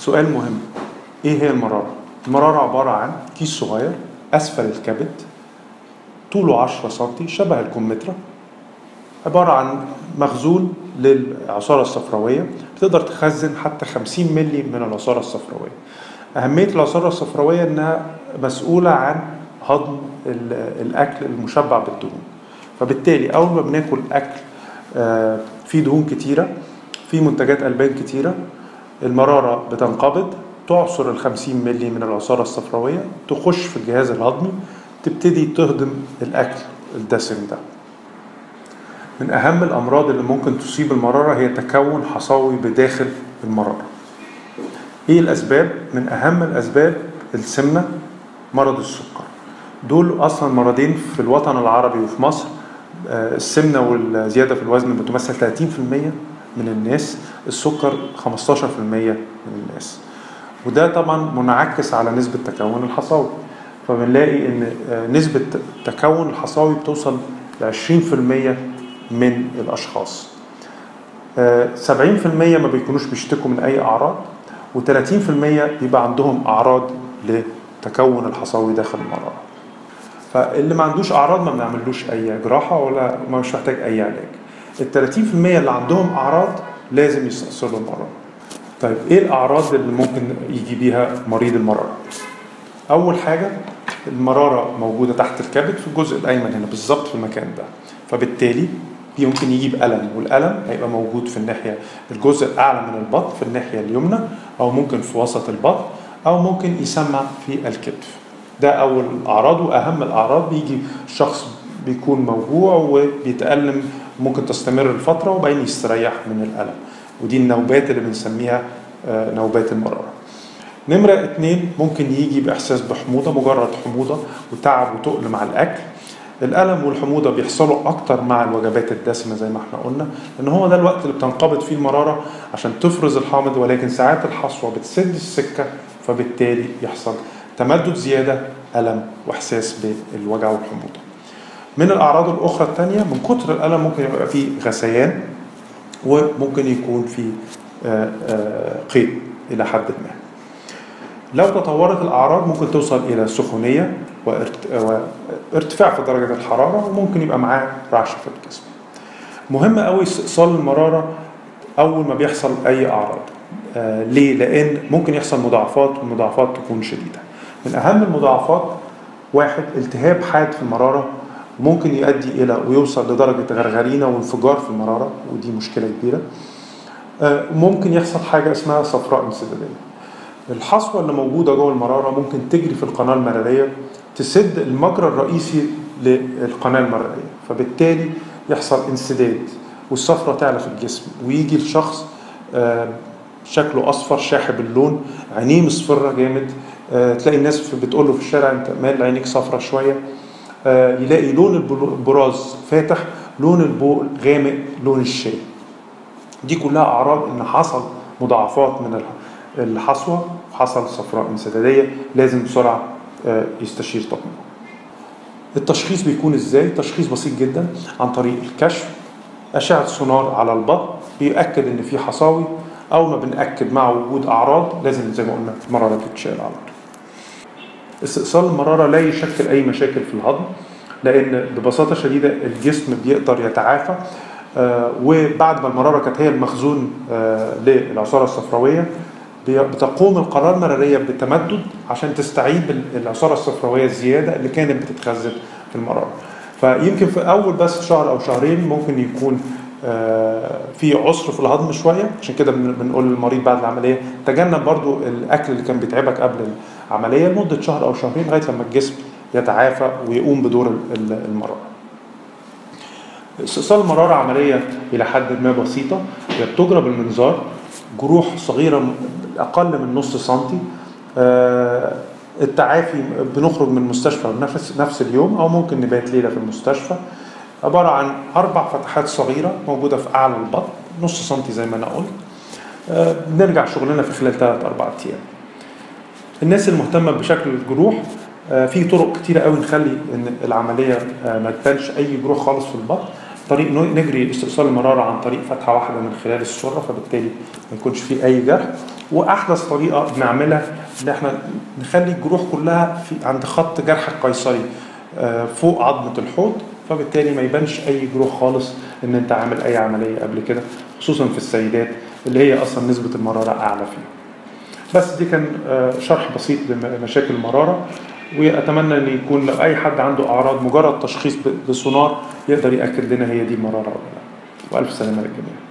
سؤال مهم ايه هي المرارة؟ المرارة عبارة عن كيس صغير اسفل الكبد طوله 10 سم شبه الكمثرى عبارة عن مخزون للعصارة الصفراوية بتقدر تخزن حتى 50 ملي من العصارة الصفراوية أهمية العصارة الصفراوية إنها مسؤولة عن هضم ال- الأكل المشبع بالدهون فبالتالي أول ما بناكل أكل آه، فيه دهون كتيرة فيه منتجات ألبان كتيرة المرارة بتنقبض تعصر ال 50 ملي من العصارة الصفراوية تخش في الجهاز الهضمي تبتدي تهضم الأكل الدسم ده من أهم الأمراض اللي ممكن تصيب المرارة هي تكون حصاوي بداخل المرارة إيه الأسباب؟ من أهم الأسباب السمنة مرض السكر دول أصلا مرضين في الوطن العربي وفي مصر آه، السمنة والزيادة في الوزن بتمثل 30% من الناس السكر 15% من الناس وده طبعا منعكس على نسبة تكون الحصاوي فبنلاقي ان آه، نسبة تكون الحصاوي بتوصل ل 20% من الاشخاص آه، 70% ما بيكونوش بيشتكوا من اي اعراض و30% بيبقى عندهم اعراض لتكون الحصاوي داخل المرارة فاللي ما عندوش اعراض ما بنعملوش اي جراحه ولا ما مش محتاج اي علاج ال 30% اللي عندهم اعراض لازم يستأصلوا المرارة طيب ايه الاعراض اللي ممكن يجي بيها مريض المرارة اول حاجه المراره موجوده تحت الكبد في الجزء الايمن هنا بالظبط في المكان ده فبالتالي يمكن يجيب الم والالم هيبقى موجود في الناحيه الجزء الاعلى من البطن في الناحيه اليمنى او ممكن في وسط البطن او ممكن يسمع في الكتف ده اول الاعراض واهم الاعراض بيجي شخص بيكون موجوع وبيتالم ممكن تستمر لفتره وبعدين يستريح من الالم ودي النوبات اللي بنسميها آه، نوبات المراره نمرة اتنين ممكن يجي بإحساس بحموضة مجرد حموضة وتعب وتقل مع الأكل الألم والحموضة بيحصلوا أكتر مع الوجبات الدسمة زي ما احنا قلنا لأن هو ده الوقت اللي بتنقبض فيه المرارة عشان تفرز الحامض ولكن ساعات الحصوة بتسد السكة فبالتالي يحصل تمدد زيادة ألم وإحساس بالوجع والحموضة من الأعراض الأخرى التانية من كتر الألم ممكن يبقى فيه غثيان وممكن يكون فيه آه، آه، قيء إلى حد ما لو تطورت الأعراض ممكن توصل إلى سخونية وارت- وارتفاع في درجة الحرارة وممكن يبقى معاه رعشة في الجسم مهم قوي استئصال المرارة أول ما بيحصل أي أعراض آه ليه؟ لأن ممكن يحصل مضاعفات والمضاعفات تكون شديدة من أهم المضاعفات واحد التهاب حاد في المرارة ممكن يؤدي إلى ويوصل لدرجة غرغرينة وانفجار في المرارة ودي مشكلة كبيرة آه ممكن يحصل حاجة اسمها صفراء انسدادية الحصوة اللي موجودة جوه المرارة ممكن تجري في القناة المرارية تسد المجرى الرئيسي للقناة المرارية فبالتالي يحصل انسداد والصفرة تعلى في الجسم ويجي الشخص آه، شكله أصفر شاحب اللون عينيه مصفرة جامد آه، تلاقي الناس بتقول له في الشارع أنت مال عينيك صفرة شوية آه، يلاقي لون البلو- البراز فاتح لون البول غامق لون الشاي دي كلها اعراض ان حصل مضاعفات من الح- الحصوه حصل صفراء انسداديه لازم بسرعه آه، يستشير طبيب التشخيص بيكون ازاي التشخيص بسيط جدا عن طريق الكشف اشعه سونار على البطن بيأكد ان في حصاوي اول ما بنأكد مع وجود اعراض لازم زي ما قلنا المراره تتشال على طول استئصال المرارة لا يشكل أي مشاكل في الهضم لأن ببساطة شديدة الجسم بيقدر يتعافى آه، وبعد ما المرارة كانت هي المخزون آه، للعصارة الصفراوية بي- بتقوم القناة المرارية بالتمدد عشان تستعيد ال- العصارة الصفراوية الزيادة اللي كانت بتتخزن في المرارة فيمكن في أول بس شهر أو شهرين ممكن يكون آه، في عسر في الهضم شويه عشان كده بن- بنقول للمريض بعد العمليه تجنب برضو الاكل اللي كان بيتعبك قبل العمليه لمده شهر او شهرين لغايه لما الجسم يتعافى ويقوم بدور ال- ال- المراره. استئصال المراره عمليه الى حد ما بسيطه هي بتجرى بالمنظار جروح صغيره م- اقل من نص سنتي آه، التعافي بنخرج من المستشفى نفس نفس اليوم او ممكن نبات ليله في المستشفى عباره عن اربع فتحات صغيره موجوده في اعلى البطن نص سنتي زي ما انا قلت آه، بنرجع شغلنا في خلال ثلاث اربع ايام الناس المهتمه بشكل الجروح آه، في طرق كتيره قوي نخلي ان العمليه آه، ما تبانش اي جروح خالص في البطن طريق نو- نجري استئصال المراره عن طريق فتحه واحده من خلال السره فبالتالي ما يكونش فيه اي جرح واحدث طريقه بنعملها ان احنا نخلي الجروح كلها في عند خط جرح القيصري آه، فوق عظمه الحوض فبالتالي ما يبانش اي جروح خالص ان انت عامل اي عمليه قبل كده خصوصا في السيدات اللي هي اصلا نسبه المراره اعلى فيها بس دي كان آه، شرح بسيط لمشاكل المراره واتمنى ان يكون لو اي حد عنده اعراض مجرد تشخيص ب- بسونار يقدر ياكد لنا هي دي مراره ولا لا والف سلامه للجميع